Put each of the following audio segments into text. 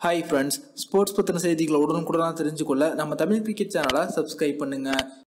hi friends sports பற்றின செய்திகளை உடனுக்குடனாக தெரிஞ்சுக்கொள்ள நம்ம தமிழ் கிரிக்கெட் சேனலை சப்ஸ்கிரைப் பண்ணுங்க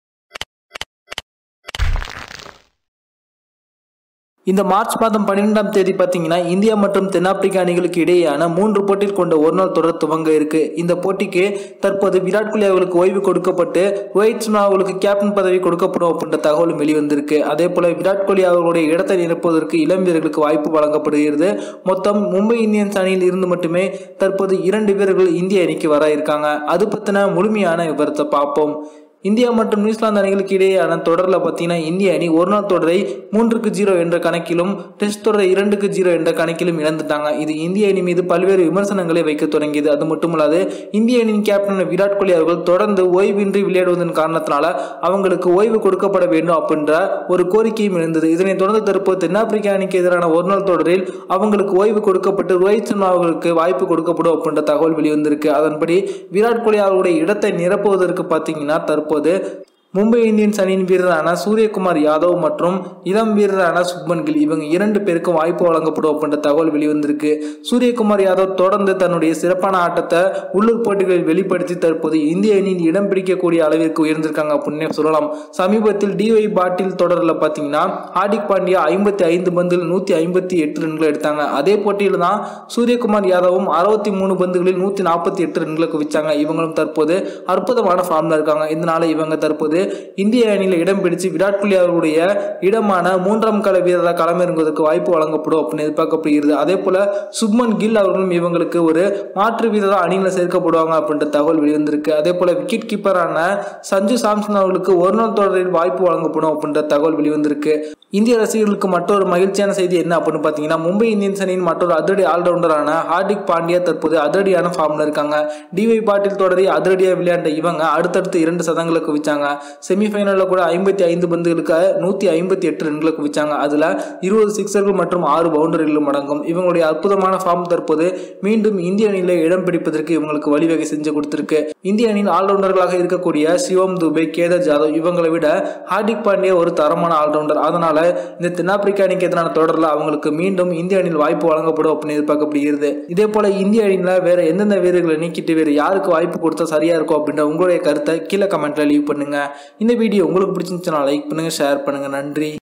இந்த மார்ச் மாதம் பன்னிரெண்டாம் தேதி பார்த்தீங்கன்னா இந்தியா மற்றும் தென்னாப்பிரிக்கா அணிகளுக்கு இடையேயான மூன்று போட்டியில் கொண்ட ஒரு நாள் தொடர் துவங்க இருக்கு இந்த போட்டிக்கு தற்போது விராட் கோலி அவர்களுக்கு ஓய்வு கொடுக்கப்பட்டு ரோஹித் சர்மா அவர்களுக்கு கேப்டன் பதவி கொடுக்கப்படும் அப்படின்ற தகவலும் வெளிவந்திருக்கு அதே போல விராட் கோலி அவர்களுடைய இடத்தை நிரப்புவதற்கு இளம் வீரர்களுக்கு வாய்ப்பு வழங்கப்படுகிறது மொத்தம் மும்பை இந்தியன்ஸ் அணியில் இருந்து மட்டுமே தற்போது இரண்டு வீரர்கள் இந்திய அணிக்கு வர இருக்காங்க அது பற்றின முழுமையான விவரத்தை பார்ப்போம் இந்தியா மற்றும் நியூசிலாந்து அணிகளுக்கு இடையேயான தொடரில் பார்த்தீங்கன்னா இந்திய அணி ஒரு நாள் தொடரை மூன்றுக்கு ஜீரோ என்ற கணக்கிலும் டெஸ்ட் தொடரை இரண்டுக்கு ஜீரோ என்ற கணக்கிலும் இழந்துட்டாங்க இது இந்திய அணி மீது பல்வேறு விமர்சனங்களை வைக்க தொடங்கியது அது மட்டுமல்லாது இந்திய அணியின் கேப்டன் விராட் கோலி அவர்கள் தொடர்ந்து ஓய்வின்றி விளையாடுவதன் காரணத்தினால அவங்களுக்கு ஓய்வு கொடுக்கப்பட வேண்டும் அப்படின்ற ஒரு கோரிக்கையும் எழுந்தது இதனைத் தொடர்ந்து தற்போது தென்னாப்பிரிக்கா அணிக்கு எதிரான ஒரு நாள் தொடரில் அவங்களுக்கு ஓய்வு கொடுக்கப்பட்டு ரோஹித் சர்மா அவர்களுக்கு வாய்ப்பு கொடுக்கப்படும் அப்படின்ற தகவல் வெளிவந்திருக்கு அதன்படி விராட் கோலி அவர்களுடைய இடத்தை நிரப்புவதற்கு பார்த்தீங்கன்னா தற்போது மும்பை இந்தியன்ஸ் அணியின் வீரரான சூரியகுமார் யாதவ் மற்றும் இளம் வீரரான சுப்மன் கில் இவங்க இரண்டு பேருக்கும் வாய்ப்பு வழங்கப்படும் அப்படின்ற தகவல் வெளிவந்திருக்கு சூரியகுமார் யாதவ் தொடர்ந்து தன்னுடைய சிறப்பான ஆட்டத்தை உள்ளூர் போட்டிகளில் வெளிப்படுத்தி தற்போது இந்திய அணியின் இடம் பிடிக்கக்கூடிய அளவிற்கு உயர்ந்திருக்காங்க அப்படின்னு சொல்லலாம் சமீபத்தில் டிஒய் பாட்டில் தொடரில் பார்த்தீங்கன்னா ஹார்திக் பாண்டியா ஐம்பத்தி ஐந்து பந்தில் நூற்றி ஐம்பத்தி எட்டு ரன்கள் எடுத்தாங்க அதே போட்டியில் தான் சூரியகுமார் யாதவும் அறுபத்தி மூணு பந்துகளில் நூற்றி நாற்பத்தி எட்டு ரன்களை குவிச்சாங்க இவங்களும் தற்போது அற்புதமான ஃபார்மில் இருக்காங்க இதனால இவங்க தற்போது இந்திய அணியில் இடம் பிடிச்சு விராட் கோலி அவருடைய இடமான மூன்றாம் கால வீரராக களமிறங்குவதற்கு வாய்ப்பு வழங்கப்படும் அப்படின்னு எதிர்பார்க்கப்படுகிறது அதே போல சுப்மன் கில் அவர்களும் இவங்களுக்கு ஒரு மாற்று வீரராக அணியில் சேர்க்கப்படுவாங்க அப்படின்ற தகவல் வெளிவந்திருக்கு அதே போல விக்கெட் கீப்பரான சஞ்சு சாம்சன் அவர்களுக்கு ஒரு நாள் தொடரில் வாய்ப்பு வழங்கப்படும் அப்படின்ற தகவல் வெளிவந்திருக்கு இந்திய ரசிகர்களுக்கு மற்றொரு மகிழ்ச்சியான செய்தி என்ன அப்படின்னு பார்த்தீங்கன்னா மும்பை இந்தியன்ஸ் அணியின் மற்றொரு அதிரடி ஆல்ரவுண்டரான ஹார்திக் பாண்டியா தற்போது அதிரடியான ஃபார்ம்ல இருக்காங்க டிவை பாட்டில் தொடரி அதிரடியாக விளையாண்ட இவங்க அடுத்தடுத்து இரண்டு சதங்களை குவிச்சாங்க செமிஃபைனலில் கூட ஐம்பத்தி ஐந்து பந்துகளுக்கு நூற்றி ஐம்பத்தி எட்டு ரன்களை குவிச்சாங்க அதில் இருபது சிக்ஸர்கள் மற்றும் ஆறு பவுண்டரிகளும் அடங்கும் இவங்களுடைய அற்புதமான ஃபார்ம் தற்போது மீண்டும் இந்திய அணியில் இடம் பிடிப்பதற்கு இவங்களுக்கு வழிவகை செஞ்சு கொடுத்துருக்கு இந்திய அணியின் ஆல்ரவுண்டர்களாக இருக்கக்கூடிய சிவம் துபே கேதர் ஜாதவ் இவங்களை விட ஹார்திக் பாண்டியா ஒரு தரமான ஆல்ரவுண்டர் அதனால இந்த தென்னாப்பிரிக்கா அணிக்கு எதிரான தொடரில் அவங்களுக்கு மீண்டும் இந்திய அணியில் வாய்ப்பு வழங்கப்படும் அப்படின்னு எதிர்பார்க்கப்படுகிறது இதே போல இந்திய அணியில் வேற எந்தெந்த வீரர்களை நீக்கிட்டு வேறு யாருக்கு வாய்ப்பு கொடுத்தா சரியா இருக்கும் அப்படின்ற உங்களுடைய கருத்தை கீழே கமெண்ட்ல லீவ் பண்ணுங்க இந்த வீடியோ உங்களுக்கு பிடிச்சிருந்துச்சுன்னா லைக் பண்ணுங்க ஷேர் பண்ணுங்க நன்றி